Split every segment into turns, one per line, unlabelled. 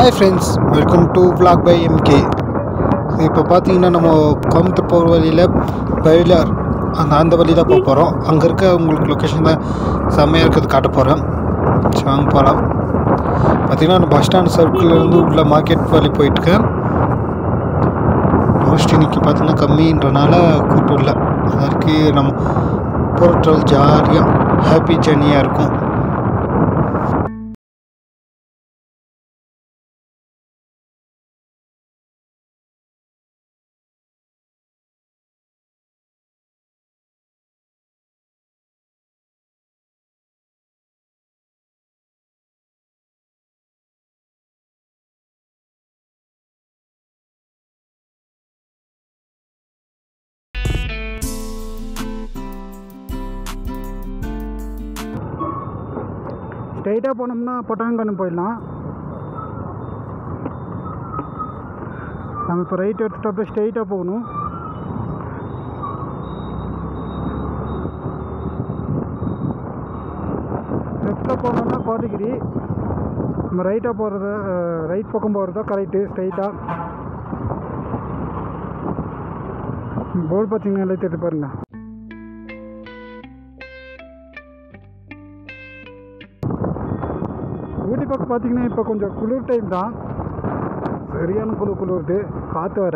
Hi friends welcome to vlog by M K இப்போ பார்த்தீங்கன்னா நம்ம கோயம்புத்தூர் போகிற வழியில் பயிலார் அந்த அந்த வழி தான் போக போகிறோம் அங்கே இருக்க உங்களுக்கு லொக்கேஷன் தான் செம்மையாக இருக்கிறது காட்ட போகிறேன் சரி வாங்க போகலாம் பார்த்தீங்கன்னா நான் பஸ் ஸ்டாண்ட் சர்க்கிள்லேருந்து உள்ள மார்க்கெட் வழி போயிட்டுருக்கேன் மோஸ்ட் இன்னைக்கு பார்த்தீங்கன்னா கம்மின்றனால கூட்டம் இல்லை அதற்கு நம்ம போகிற ட்ராவல் ஜாலியாக ஹாப்பி ஜர்னியாக இருக்கும்
ஸ்ட்ரைட்டாக போனோம்னா பொட்டாங்கன்னு போயிடலாம் நம்ம இப்போ ரைட் எடுத்துட்டு அப்படியே ஸ்ட்ரைட்டாக போகணும் லெஃப்ட்டில் போனோம்னா கோத்தகிரி நம்ம ரைட்டாக போகிறது ரைட் பக்கம் போகிறது தான் கரெக்டு ஸ்ட்ரைட்டாக போர்டு பார்த்தீங்கன்னா எல்லாம் தெரிஞ்சு பாருங்கள் ஊட்டி பக்கம் பார்த்தீங்கன்னா இப்போ கொஞ்சம் குளிர் டைம் தான் சரியான குளிர் குளிருது காற்று வர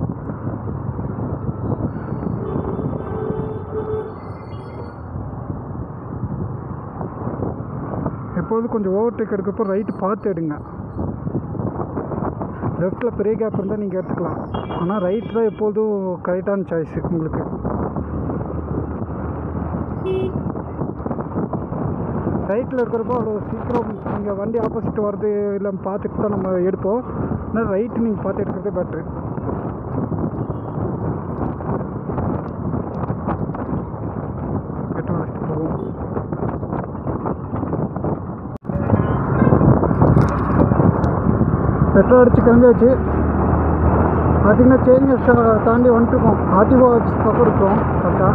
எப்போதும் கொஞ்சம் ஓவர்டேக் எடுக்கப்போ ரைட்டு பார்த்து எடுங்க லெஃப்ட்டில் பெரிய கேப் இருந்தால் நீங்கள் எடுத்துக்கலாம் ஆனால் ரைட் தான் எப்போதும் கரெக்டான சாய்ஸ் உங்களுக்கு ரைட்டில் இருக்கிறப்போ அவ்வளோ சீக்கிரம் நீங்கள் வண்டி ஆப்போசிட் வர்றது இல்லை பார்த்துட்டு தான் நம்ம எடுப்போம் ஆனால் ரைட்டு நீங்கள் பார்த்து எடுக்கிறதே பெட்ரு பெட்ரோல் அடிச்சுட்டு போவோம் பெட்ரோல் அடிச்சு கிளம்பியாச்சு பார்த்தீங்கன்னா சேஞ்சஸ் தாண்டி வந்துட்டுருக்கோம் ஆர்டிஓ ஆஃபீஸ் பக்கம் இருக்கோம் கரெக்டாக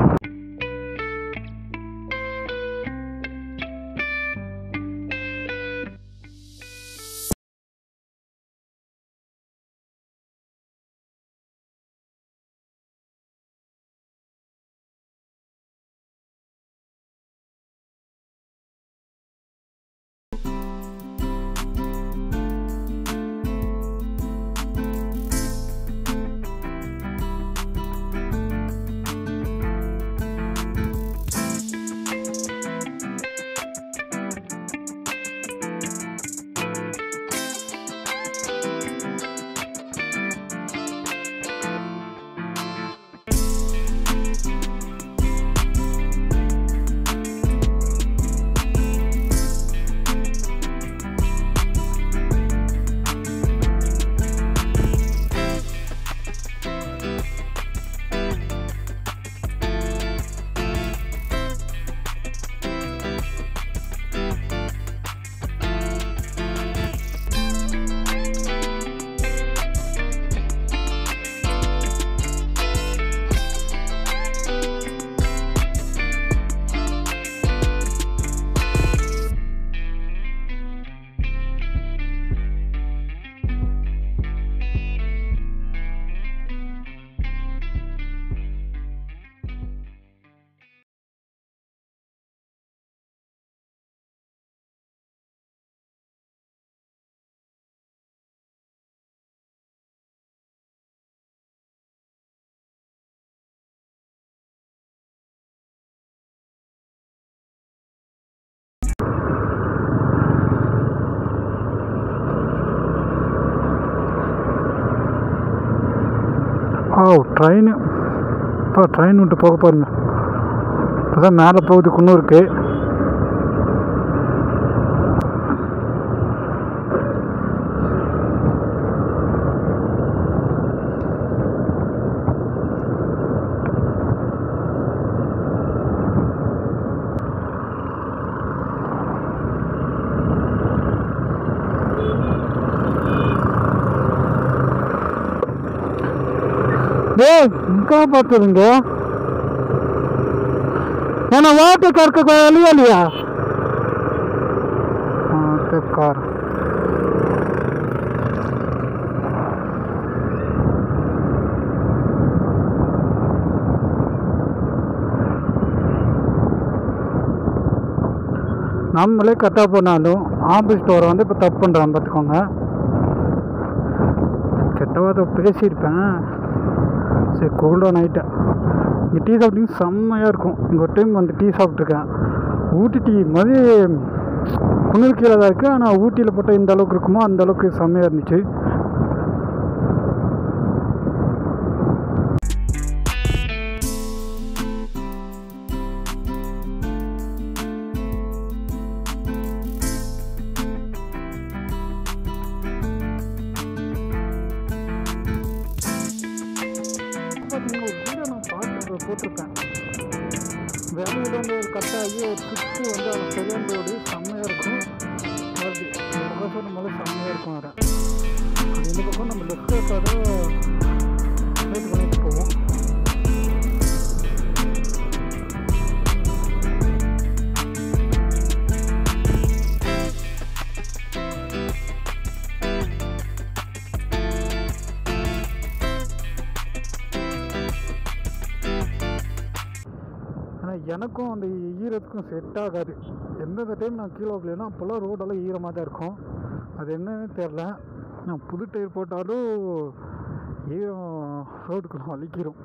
ஓ ட்ரெயின் இப்போ ட்ரெயின் விட்டு போக பாருங்க இப்போ தான் மேலே போகுது குன்னூருக்கு டேய் ఇంకా பார்த்துருங்க ஏன்னா ஓட்டு கற்க வெளியே இல்லையா ஓட்டு கார் நம்மளே கரெக்டாக போனாலும் ஆப்போசிட் வர வந்து இப்போ தப்பு பண்ணுறான் பார்த்துக்கோங்க கெட்டவாத பேசியிருப்பேன் சரி கோல்டாக நைட்டு இங்கே டீ சாப்பிட்டிங்க செம்மையாக இருக்கும் இங்கே ஒரு டைம் வந்து டீ சாப்பிட்ருக்கேன் ஊட்டி டீ மாதிரி குளிர் கீழே தான் இருக்குது ஆனால் ஊட்டியில் போட்டால் இந்த அளவுக்கு இருக்குமோ அந்த அளவுக்கு செம்மையாக இருந்துச்சு பார்த்தீங்கன்னா ஒரு வீடியோ நான் பார்த்து போட்டிருப்பேன் வேலையில் வந்து ஒரு கட்டாகி ஒரு சுற்றி வந்து அதை சரியான ரோடு செம்மையாக இருக்கும் வருது இந்த பக்கம் சொன்ன மாதிரி செம்மையாக இருக்கும் வேறு அது இந்த பக்கம் நம்ம லெஃப்ட் சைடோட ரைட் பண்ணிட்டு போவோம் ஆனால் எனக்கும் அந்த ஈரத்துக்கும் செட் ஆகாது எந்தெந்த டைம் நான் கீழே வைக்கலைன்னா அப்போல்லாம் ரோடெல்லாம் ஈரமாக தான் இருக்கும் அது என்னன்னு தெரில நான் புது டயர் போட்டாலும் ஈரம் ரோடுக்குள்ள வலிக்கிறோம்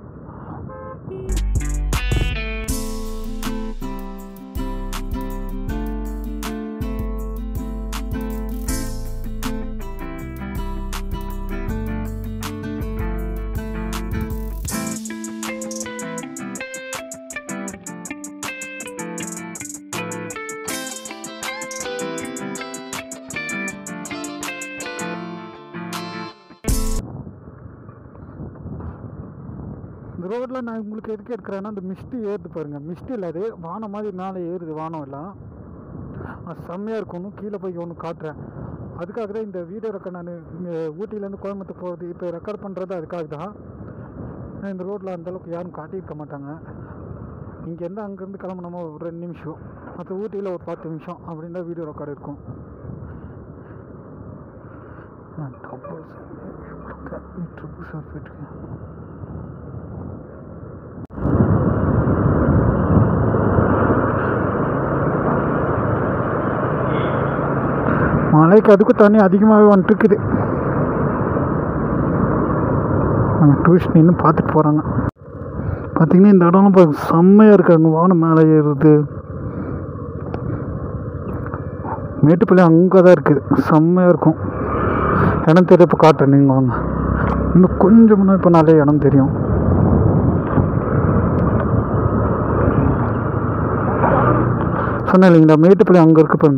இந்த ரோட்டில் நான் உங்களுக்கு எதுக்கு எடுக்கிறேன்னா அந்த மிஸ்ட்டு ஏறுது பாருங்கள் மிஸ்ட் இல்லை அது வானம் மாதிரி மேலே ஏறுது வானம் எல்லாம் அது செம்மையாக இருக்கணும் கீழே போய் ஒன்று காட்டுறேன் அதுக்காக தான் இந்த வீடியோ ரெக்கார்ட் நான் ஊட்டியிலேருந்து கோயம்புத்தூர் போகிறது இப்போ ரெக்கார்ட் பண்ணுறது அதுக்காக தான் ஏன்னா இந்த ரோட்டில் அந்தளவுக்கு யாரும் காட்டியிருக்க மாட்டாங்க இங்கேருந்து அங்கேருந்து கிளம்புனோமோ ஒரு ரெண்டு நிமிஷம் மற்ற ஊட்டியில் ஒரு பத்து நிமிஷம் அப்படின்னு தான் வீடியோ ரெக்கார்டு இருக்கும் நான் டபுள் ட்ரிபிள் சார் போயிட்டுருக்கேன் மழைக்கு அதுக்கும் தண்ணி அதிகமாகவே வந்துட்டு இருக்குது நம்ம டூரிஸ்ட் நின்று பார்த்துட்டு போகிறாங்க பார்த்தீங்கன்னா இந்த இடம்லாம் இப்போ செம்மையாக இருக்காங்க வானம் மேலே ஏறுது மேட்டுப்பள்ளி அங்கே தான் இருக்குது செம்மையாக இருக்கும் இடம் தெரிய இப்போ காட்டுறேன் நீங்கள் வாங்க இன்னும் கொஞ்சம் முன்னாடி போனாலே இடம் தெரியும் சொன்னேன் இல்லைங்களா மேட்டுப்பள்ளி அங்கே இருக்கு பாருங்க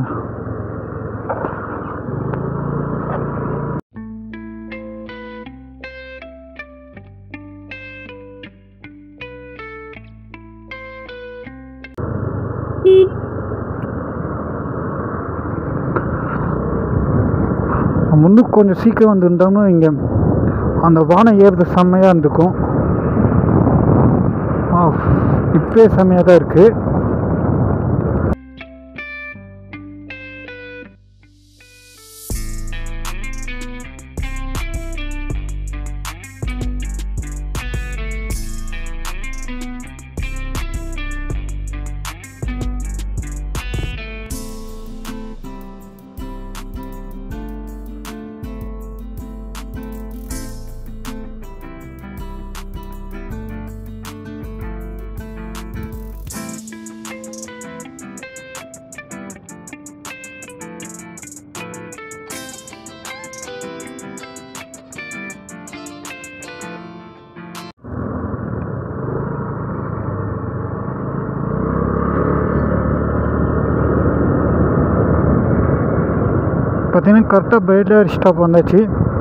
முன்னுக்கு கொஞ்சம் சீக்கிரம் வந்துருந்தோம்னா இங்கே அந்த வானம் ஏறுறது செம்மையாக இருந்துக்கும் ஆ இப்போயே செம்மையாக தான் இருக்குது பார்த்தீங்கன்னா கரெக்டாக பெய்லர் ஸ்டாப் வந்தாச்சு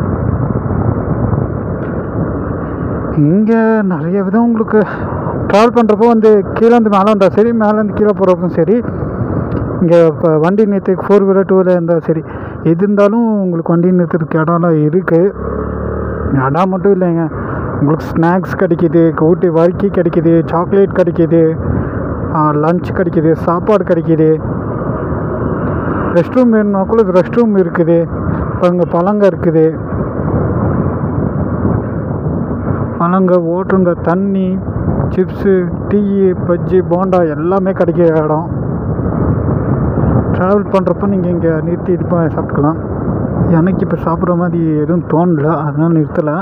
இங்கே நிறைய விதம் உங்களுக்கு ட்ராவல் பண்ணுறப்போ வந்து கீழே வந்து மேலே வந்தால் சரி மேலேருந்து கீழே போகிறப்பவும் சரி இங்கே இப்போ வண்டி நிறுத்துக்கு ஃபோர் வீலர் டூ வீலர் இருந்தால் சரி எது இருந்தாலும் உங்களுக்கு வண்டி நிறுத்துறதுக்கு இடம்லாம் இருக்குது இடம் மட்டும் இல்லைங்க உங்களுக்கு ஸ்நாக்ஸ் கிடைக்கிது ஊட்டி வறுக்கி கிடைக்கிது சாக்லேட் கிடைக்கிது லஞ்ச் கிடைக்கிது சாப்பாடு கிடைக்கிது ரெஸ்ட் ரூம் வேணும்னா கூட ரெஸ்ட் ரூம் இருக்குது அங்கே பழங்க இருக்குது பழங்க ஓட்டுங்க தண்ணி சிப்ஸு டீ பஜ்ஜி போண்டா எல்லாமே கிடைக்கிற இடம் ட்ராவல் பண்ணுறப்ப நீங்கள் இங்கே நிறுத்தி இது பண்ணி சாப்பிட்டுக்கலாம் எனக்கு இப்போ சாப்பிட்ற மாதிரி எதுவும் தோணல அதனால் நிறுத்தலை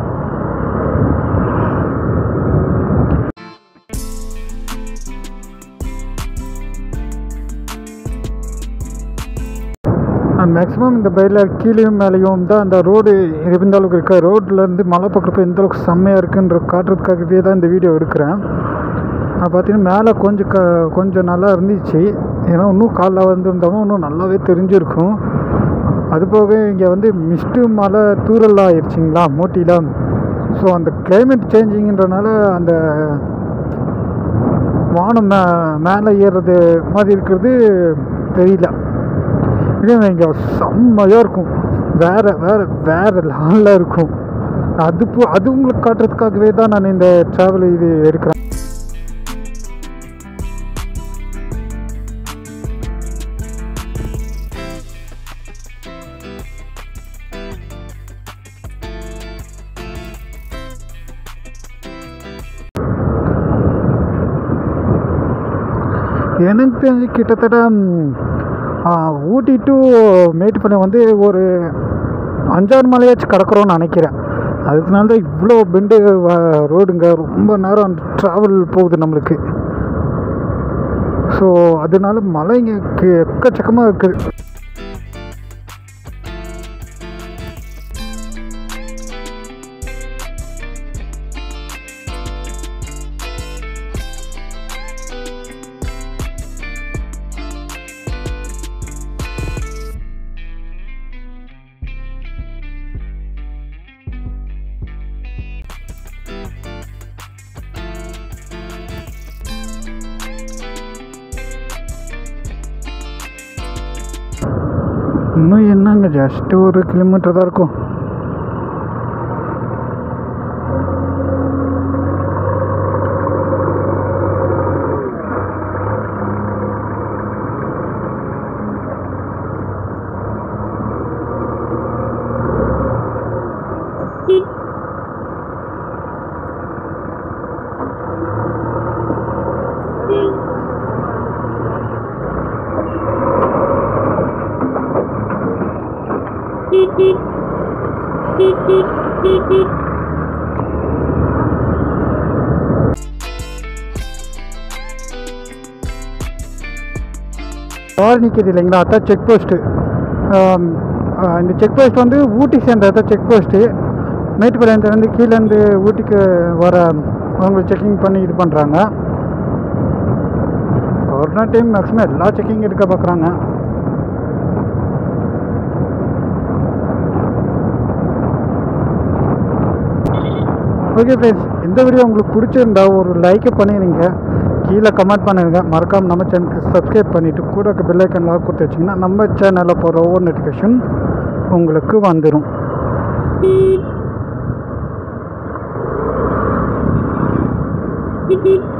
மேக்ஸிமம் இந்த பைக்கில் கீழேயும் மேலேயும் தான் அந்த ரோடு எந்த அளவுக்கு இருக்கா ரோட்லேருந்து மலை பார்க்குறப்ப எந்த அளவுக்கு செம்மையாக இருக்குன்ற காட்டுறதுக்காகவே தான் இந்த வீடியோ எடுக்கிறேன் நான் பார்த்தீங்கன்னா மேலே கொஞ்சம் க கொஞ்சம் நல்லா இருந்துச்சு ஏன்னா இன்னும் காலைல வந்திருந்தாலும் இன்னும் நல்லாவே தெரிஞ்சிருக்கும் அது போக இங்கே வந்து மிஸ்ட்டு மலை தூரல் ஆயிடுச்சிங்களா மோட்டியில் ஸோ அந்த கிளைமேட் சேஞ்சிங்கன்றனால அந்த வானம் மே மேலே ஏறுறது மாதிரி இருக்கிறது தெரியல இதே இங்கே செம்மையாக இருக்கும் வேறு வேறு வேறு லெவலில் இருக்கும் அது போ அது உங்களுக்கு காட்டுறதுக்காகவே தான் நான் இந்த ட்ராவல் இது எடுக்கிறேன் எனக்கு தெரிஞ்சு கிட்டத்தட்ட ம், ஆ, ஊட்டி டு மேட்டுப்பாளையம் வந்து ஒரு அஞ்சாறு மலையாச்சும் கடக்கிறோன்னு நினைக்கிறேன் அதுக்குனால தான் இவ்வளோ பெண்டு ரோடுங்க ரொம்ப நேரம் ட்ராவல் போகுது நம்மளுக்கு ஸோ அதனால மலைங்க கே- எக்கச்சக்கமாக இருக்குது இன்னும் என்னங்க ஜஸ்ட் ஒரு கிலோமீட்டர் தான் இருக்கும் கார் நிற்கிது இல்லைங்களா அதான் செக் போஸ்ட்டு இந்த செக் போஸ்ட் வந்து ஊட்டி சேர்ந்த அதான் செக் போஸ்ட்டு மேட்டுப்பாளையத்துலேருந்து கீழேருந்து ஊட்டிக்கு வர அவங்க செக்கிங் பண்ணி இது பண்ணுறாங்க கொரோனா டைம் மேக்ஸிமம் எல்லா செக்கிங் எடுக்க பார்க்குறாங்க ஓகே ஃப்ரெண்ட்ஸ் இந்த வீடியோ உங்களுக்கு பிடிச்சிருந்தா ஒரு லைக்கை பண்ணிடுங்க கீழே கமெண்ட் பண்ணுங்க மறக்காம நம்ம சேனலுக்கு சப்ஸ்கிரைப் பண்ணிவிட்டு கூட இருக்க பெல் ஐக்கன் லாக் கொடுத்து வச்சிங்கன்னா நம்ம சேனலில் போகிற ஒவ்வொரு நோட்டிஃபிகேஷன் உங்களுக்கு வந்துடும்
Beep. Beep.